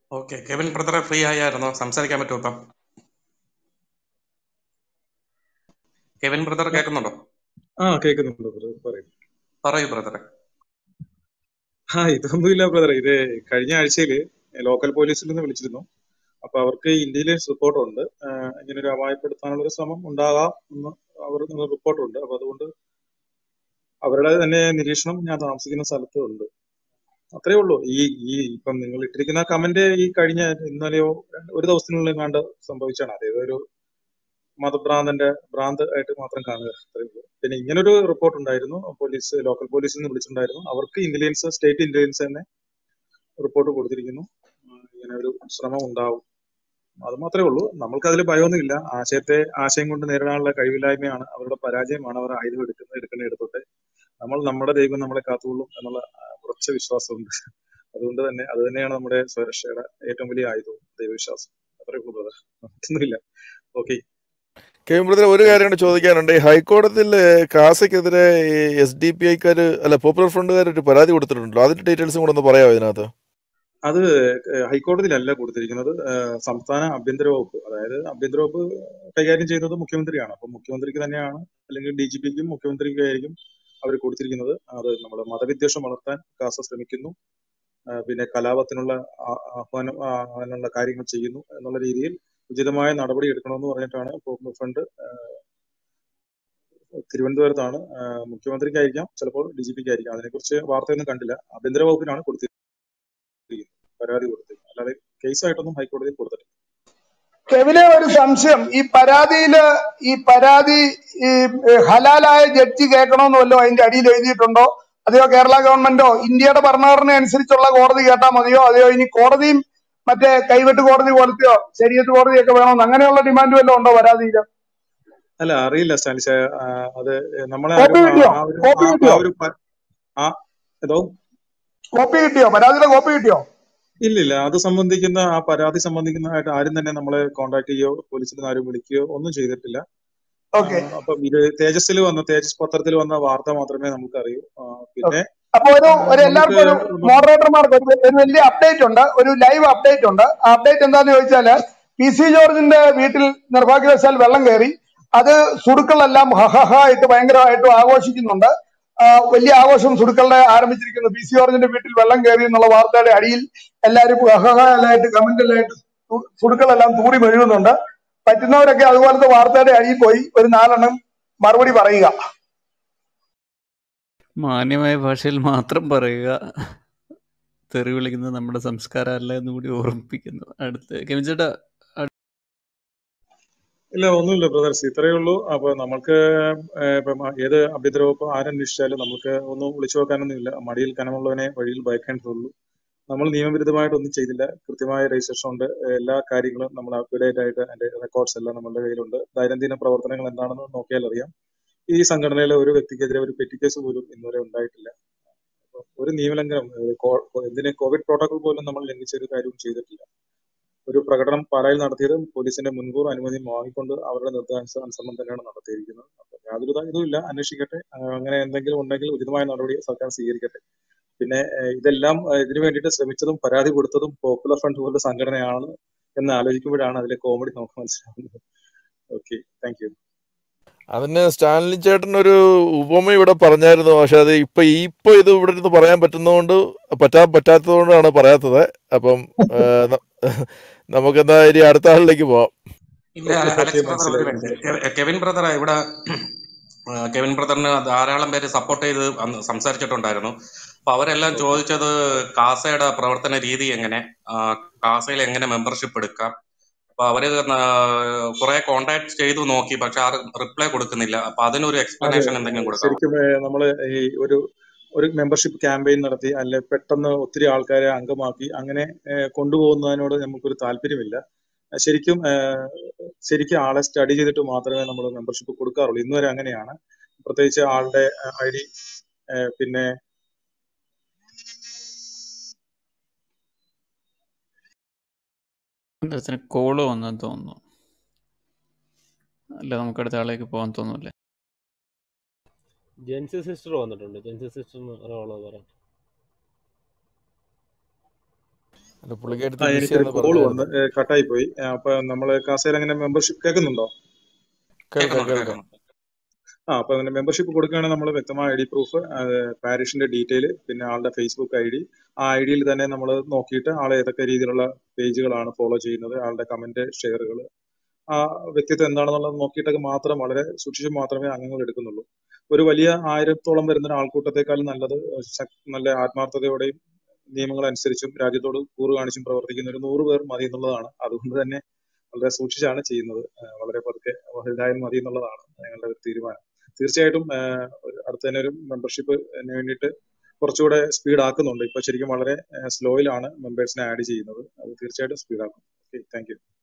okay Kevin ബ്രദറെ free ആയായിരുന്നോ സംസാരിക്കാൻ പറ്റുമോ ഇപ്പം കെവിൻ ബ്രദർ കേൾക്കുന്നുണ്ടോ ആ കേൾക്കുന്നുണ്ട് ബ്രദർ പറയും പറയൂ ബ്രദറെ ആ ഇതൊന്നുമില്ല ബ്രദർ ഇത് കഴിഞ്ഞ ആഴ്ചയില് ലോക്കൽ പോലീസിൽ നിന്ന് വിളിച്ചിരുന്നു അപ്പൊ അവർക്ക് ഇന്റലിജൻസ് റിപ്പോർട്ടുണ്ട് ഇങ്ങനെ ഒരു അപായപ്പെടുത്താനുള്ള ഒരു ശ്രമം ഉണ്ടാകാം എന്ന് അവർ റിപ്പോർട്ടുണ്ട് അപ്പൊ അതുകൊണ്ട് അവരുടെ തന്നെ നിരീക്ഷണം ഞാൻ താമസിക്കുന്ന സ്ഥലത്ത് ഉണ്ട് അത്രേ ഉള്ളൂ ഈ ഈ ഇപ്പം നിങ്ങൾ ഇട്ടിരിക്കുന്ന കമന്റ് ഈ കഴിഞ്ഞ ഇന്നലെയോ ഒരു ദിവസത്തിനുള്ളിൽ കണ്ട് സംഭവിച്ചാണ് അതായത് ഒരു മതഭ്രാന്തന്റെ ഭ്രാന്ത് ആയിട്ട് മാത്രം കാണുക അത്രേ ഉള്ളൂ പിന്നെ ഇങ്ങനൊരു റിപ്പോർട്ട് ഉണ്ടായിരുന്നു പോലീസ് ലോക്കൽ പോലീസിൽ നിന്ന് വിളിച്ചിട്ടുണ്ടായിരുന്നു അവർക്ക് ഇന്റലിജൻസ് സ്റ്റേറ്റ് ഇന്റലിജൻസ് തന്നെ റിപ്പോർട്ട് കൊടുത്തിരിക്കുന്നു ആ, ഇങ്ങനെ ഒരു ശ്രമം ഉണ്ടാവും അത് മാത്രമേ ഉള്ളൂ നമ്മൾക്ക് അതിൽ ഭയമൊന്നുമില്ല ആശയത്തെ ആശയം കൊണ്ട് നേരിടാനുള്ള കഴിവില്ലായ്മയാണ് അവരുടെ പരാജയമാണ് അവർ ആയുധം എടുക്കുന്നത് എടുക്കുന്ന എടുത്തോട്ടെ നമ്മൾ നമ്മുടെ ദൈവം നമ്മളെ കാത്തുകൊള്ളും എന്നുള്ള ആ, ഉറച്ച വിശ്വാസമുണ്ട് അതുകൊണ്ട് തന്നെ അത് തന്നെയാണ് നമ്മുടെ സുരക്ഷയുടെ ഏറ്റവും വലിയ ആയുധവും ദൈവവിശ്വാസം അത്രേ ഉള്ളൂ ബ്രദർ മറ്റൊന്നുമില്ല ഓക്കെ കെ എം ബ്രദറെ ഒരു കാര്യം കൂടെ ചോദിക്കാനുണ്ട് ഈ ഹൈക്കോടതിയിൽ കാസയ്ക്കെതിരെ എസ് ഡി പി ഐക്കാർ അല്ല പോപ്പുലർ ഫ്രണ്ടുകാർ ഒരു പരാതി കൊടുത്തിട്ടുണ്ടല്ലോ അതിന്റെ ഡീറ്റെയിൽസും കൂടെ ഒന്ന് പറയാമോ ഇതിനകത്ത് അത് ഏഹ് ഹൈക്കോടതിയിലല്ല കൊടുത്തിരിക്കുന്നത് ഏഹ് സംസ്ഥാന ആഭ്യന്തര വകുപ്പ് അതായത് ആഭ്യന്തര വകുപ്പ് കൈകാര്യം ചെയ്യുന്നത് മുഖ്യമന്ത്രിയാണ് അപ്പൊ മുഖ്യമന്ത്രിക്ക് തന്നെയാണ് അല്ലെങ്കിൽ ഡി ജി പിക്കും മുഖ്യമന്ത്രിക്കായിരിക്കും അവർ കൊടുത്തിരിക്കുന്നത് അത് നമ്മുടെ മതവിദ്വേഷം വളർത്താൻ കാസ ശ്രമിക്കുന്നു ഏഹ് പിന്നെ കലാപത്തിനുള്ള ആ- ആഹ്വാനം ആ- അതിനുള്ള കാര്യങ്ങൾ ചെയ്യുന്നു എന്നുള്ള രീതിയിൽ ഉചിതമായ നടപടി എടുക്കണമെന്ന് പറഞ്ഞിട്ടാണ് പോപ്പുലർ ഫ്രണ്ട് ഏഹ് തിരുവനന്തപുരത്താണ് ഏഹ് മുഖ്യമന്ത്രിക്കായിരിക്കാം ചിലപ്പോൾ ഡി ജി പിക്ക് ആയിരിക്കാം അതിനെക്കുറിച്ച് വാർത്തയൊന്നും കണ്ടില്ല ആഭ്യന്തര വകുപ്പിനാണ് കൊടുത്തിരിക്കുന്നത് പരാതി കൊടുത്തിരിക്കുന്നത് അല്ലാതെ കേസായിട്ടൊന്നും ഹൈക്കോടതിയിൽ കൊടുത്തിട്ടില്ല കെവിനെ ഒരു സംശയം ഈ പരാതിയില് ഈ പരാതി ഈ ഏഹ്, ഹലാലായ ജഡ്ജി കേൾക്കണമെന്ന് വല്ലോ അതിന്റെ അടിയിൽ എഴുതിയിട്ടുണ്ടോ അതെയോ കേരള ഗവൺമെന്റോ ഇന്ത്യയുടെ ഭരണഘടന അനുസരിച്ചുള്ള കോടതി കേട്ടാൽ മതിയോ അതെയോ ഇനി കോടതിയും മറ്റേ കൈവെട്ട് കോടതി പോലത്തെയോ ശരീരത്ത് കോടതിയൊക്കെ വേണമെന്ന് അങ്ങനെയുള്ള ഡിമാൻഡ് വല്ലതും ഉണ്ടോ പരാതിയിൽ അല്ല അറിയില്ല സ്റ്റാലിഷ ആ, അത് നമ്മളെ കോപ്പി ആരും കിട്ടിയോ ആ ഒരു കോപ്പി ആ ആ കിട്ടിയോ ഒരു പ- ആ ഏതോ കോപ്പി കിട്ടിയോ പരാതിയുടെ കോപ്പി കിട്ടിയോ ഇല്ലില്ല അത് സംബന്ധിക്കുന്ന ആ പരാതി സംബന്ധിക്കുന്നതായിട്ട് ആരും തന്നെ നമ്മളെ കോൺടാക്ട് ചെയ്യോ പോലീസിൽ നിന്ന് ആരും വിളിക്കുകയോ ഒന്നും ചെയ്തിട്ടില്ല ആ, ഓക്കെ അപ്പം ഇത് തേജസ്സിൽ വന്ന തേജസ് പത്രത്തിൽ വന്ന വാർത്ത മാത്രമേ നമുക്ക് അറിയൂ ആ, പിന്നെ അപ്പൊ ഒരു ആ, ഒരു നമുക്ക് എല്ലാവർക്കും ഒരു ഒന്ന് മോഡറേറ്റർമാർക്ക് ഒരു ഒരു വലിയ അപ്ഡേറ്റ് ഉണ്ട് ഒരു ലൈവ് അപ്ഡേറ്റ് ഉണ്ട് ആ അപ്ഡേറ്റ് എന്താന്ന് ചോദിച്ചാല് പി സി ജോർജിന്റെ വീട്ടിൽ നിർഭാഗ്യവശാൽ വെള്ളം കയറി അത് സുടുക്കളെല്ലാം ഹഹഹ ആയിട്ട് ഭയങ്കരമായിട്ട് ആഘോഷിക്കുന്നുണ്ട് ആ, വലിയ ആഘോഷം സുടുക്കളുടെ ആരംഭിച്ചിരിക്കുന്നു പി സി ജോർജിന്റെ വീട്ടിൽ വെള്ളം കയറി എന്നുള്ള വാർത്തയുടെ അടിയിൽ എല്ലാവരും ഹഹഹ എല്ലായിട്ട് കമന്റ് എല്ലായിട്ട് സു- സുടുക്കളെല്ലാം തൂറി മെഴുകുന്നുണ്ട് പറ്റുന്നവരൊക്കെ അതുപോലത്തെ വാർത്തയുടെ അടിയിൽ പോയി ഒരു നാലെണ്ണം മറുപടി പറയുക മാന്യമായ ഭാഷയിൽ മാത്രം പറയുക തെറി വിളിക്കുന്നത് നമ്മുടെ സംസ്കാരമല്ല എന്ന് കൂടി ഓർമ്മിപ്പിക്കുന്നു അടുത്ത് കെവിൻ ചേട്ടാ ഇല്ല ഒന്നുമില്ല ബ്രദേഴ്സ് ഇത്രയേ ഉള്ളൂ അപ്പൊ നമ്മൾക്ക് ഏഹ്, ഇപ്പം ഏത് ആഭ്യന്തര വകുപ്പ് ആരന്വേഷിച്ചാലും നമുക്ക് ഒന്നും വിളിച്ചു നോക്കാനൊന്നും ഇല്ല മടിയിൽ കനമുള്ളവനെ വഴിയിൽ ഭയക്കേണ്ടതുള്ളൂ നമ്മൾ നിയമവിരുദ്ധമായിട്ട് ഒന്നും ചെയ്തില്ല കൃത്യമായ രജിസ്ട്രേഷൻ ഉണ്ട് എല്ലാ കാര്യങ്ങളും നമ്മൾ അപ്ഡേറ്റ് ആയിട്ട് അതിന്റെ റെക്കോർഡ്സ് എല്ലാം നമ്മളുടെ കയ്യിലുണ്ട് ദൈനംദിന പ്രവർത്തനങ്ങൾ എന്താണെന്ന് നോക്കിയാൽ അറിയാം ഈ സംഘടനയിലെ ഒരു വ്യക്തിക്കെതിരെ ഒരു പെറ്റി കേസ് പോലും ഇന്നുവരെ ഉണ്ടായിട്ടില്ല അപ്പൊ ഒരു നിയമലംഘനം ഏഹ്, കോ- എന്തിന് കോവിഡ് പ്രോട്ടോകോൾ പോലും നമ്മൾ ലംഘിച്ച ഒരു കാര്യവും ചെയ്തിട്ടില്ല ഒരു പ്രകടനം പാലായിൽ നടത്തിയത് പോലീസിന്റെ മുൻകൂർ അനുമതി വാങ്ങിക്കൊണ്ട് അവരുടെ നിർദ്ദേശാനുസരണം തന്നെയാണ് നടത്തിയിരിക്കുന്നത് അപ്പൊ യാതൊരു ഇതാ- ഇതുമില്ല അന്വേഷിക്കട്ടെ ആ, അങ്ങനെ എന്തെങ്കിലും ഉണ്ടെങ്കിൽ ഉചിതമായ നടപടി സർക്കാർ സ്വീകരിക്കട്ടെ പിന്നെ ഏഹ്, ഇതെല്ലാം ഏഹ്, ഇതിനു വേണ്ടിയിട്ട് ശ്രമിച്ചതും പരാതി കൊടുത്തതും പോപ്പുലർ ഫ്രണ്ട് പോലുള്ള സംഘടനയാണ് എന്ന് ആലോചിക്കുമ്പോഴാണ് അതിലെ കോമഡി നമുക്ക് മനസ്സിലാവുന്നത് ഓക്കെ താങ്ക് യു അതിന് സ്റ്റാൻലി ചേട്ടൻ ഒരു ഉപമ ഇവിടെ പറഞ്ഞായിരുന്നു പക്ഷെ അത് ഇപ്പൊ ഇപ്പൊ ഇത് ഇവിടെ ഇരുന്ന് പറയാൻ പറ്റുന്നതുകൊണ്ട് പറ്റാ പറ്റാത്തതുകൊണ്ടാണ് പറയാത്തത് അപ്പം ആ, ന- നമുക്കെന്താ ഇനി അടുത്ത ആളിലേക്ക് പോവാം ഇല്ല ഓക്കെ അല- ഓക്കെ അലക്സ് ബ്രദർ ഒരു മനസ്സിലായി മിനിറ്റ് മനസ്സിലായി കെ- കെവിൻ ബ്രദർ ഇവിടെ ആ, കെവിൻ ബ്രദറിന് ധാരാളം പേര് സപ്പോർട്ട് ചെയ്ത് അന്ന് സംസാരിച്ചിട്ടുണ്ടായിരുന്നു അപ്പൊ അവരെല്ലാം ഓക്കെ ചോദിച്ചത് കാസയുടെ പ്രവർത്തന രീതി എങ്ങനെ ആ, കാസയിൽ എങ്ങനെ മെമ്പർഷിപ്പ് എടുക്കാം അപ്പൊ അവര് കുറെ കോണ്ടാക്ട് ചെയ്തു നോക്കി പക്ഷെ ആരും റിപ്ലൈ കൊടുക്കുന്നില്ല അപ്പൊ അതിനൊരു അതെ എക്സ്പ്ലനേഷൻ എന്തെങ്കിലും കൊടുക്കാമോ ശരിക്കും ഏഹ്, നമ്മള് ഈ ഒരു ഒരു മെമ്പർഷിപ്പ് ക്യാമ്പയിൻ നടത്തി അല്ലെ പെട്ടെന്ന് ഒത്തിരി ആൾക്കാരെ അംഗമാക്കി അങ്ങനെ ഏഹ്, കൊണ്ടുപോകുന്നതിനോട് നമുക്കൊരു താല്പര്യമില്ല ഏഹ്, ശരിക്കും ഏഹ്, ശരിക്കും ആളെ സ്റ്റഡി ചെയ്തിട്ട് മാത്രമേ നമ്മൾ മെമ്പർഷിപ്പ് കൊടുക്കാറുള്ളൂ ഇന്നുവരെ അങ്ങനെയാണ് പ്രത്യേകിച്ച് ആളുടെ ഐ ഡി പിന്നെ അദ്ദേഹത്തിന് കോള് വന്നെന്ന് തോന്നുന്നു അല്ല നമുക്ക് അടുത്ത ആളേക്ക് പോകാൻ തോന്നുന്നില്ലേ ജെൻസി സിസ്റ്റർ വന്നിട്ടുണ്ട് ജെൻസി സിസ്റ്റർ ഒരാളോ പറയാം അല്ല പുള്ളിക്കാരത്തി ആ ബിസി എനിക്കൊരു ആണെന്ന് കോൾ വന്ന് പറഞ്ഞായിരുന്നു കട്ടായി പോയി ആ, അപ്പൊ നമ്മള് കാസയിൽ അങ്ങനെ മെമ്പർഷിപ്പ് കേൾക്കുന്നുണ്ടോ കേൾക്കാം കേൾക്കുന്നുണ്ട് കേൾക്കാം കേൾക്കുന്നുണ്ട് ആ അപ്പൊ അങ്ങനെ മെമ്പർഷിപ്പ് കൊടുക്കുകയാണെങ്കിൽ നമ്മൾ വ്യക്തമായ ഐ ഡി പ്രൂഫ് പാരിഷിന്റെ ഡീറ്റെയിൽ പിന്നെ ആളുടെ ഫേസ്ബുക്ക് ഐ ഡി ആ ഐ ഡിയിൽ തന്നെ നമ്മൾ നോക്കിയിട്ട് ആൾ ഏതൊക്കെ രീതിയിലുള്ള പേജുകളാണ് ഫോളോ ചെയ്യുന്നത് ആളുടെ കമന്റ് ഷെയറുകൾ ആ വ്യക്തിത്വം എന്താണെന്നുള്ളത് നോക്കിയിട്ടൊക്കെ മാത്രം വളരെ സൂക്ഷിച്ച് മാത്രമേ അംഗങ്ങൾ എടുക്കുന്നുള്ളൂ ഒരു വലിയ ആയിരത്തോളം വരുന്ന ഒരു ആൾക്കൂട്ടത്തെക്കാൾ നല്ലത് ശക്- നല്ല ആത്മാർത്ഥതയോടെയും നിയമങ്ങൾ അനുസരിച്ചും രാജ്യത്തോട് കൂറ് കാണിച്ചും പ്രവർത്തിക്കുന്ന ഒരു നൂറ് പേർ മതി എന്നുള്ളതാണ് അതുകൊണ്ട് തന്നെ വളരെ സൂക്ഷിച്ചാണ് ചെയ്യുന്നത് ആ, വളരെ പതുക്കെ വലുതായാലും മതി എന്നുള്ളതാണ് ഞങ്ങളുടെ ഒരു തീരുമാനം തീർച്ചയായിട്ടും ആ, ഒരു അടുത്ത തന്നെ ഒരു മെമ്പർഷിപ്പ് വേണ്ടിയിട്ട് കുറച്ചുകൂടെ സ്പീഡ് ആക്കുന്നുണ്ട് ഇപ്പൊ ശരിക്കും വളരെ സ്ലോയിലാണ് മെമ്പേഴ്സിനെ ആഡ് ചെയ്യുന്നത് അത് തീർച്ചയായിട്ടും സ്പീഡ് ആക്കും ഓക്കെ താങ്ക് യു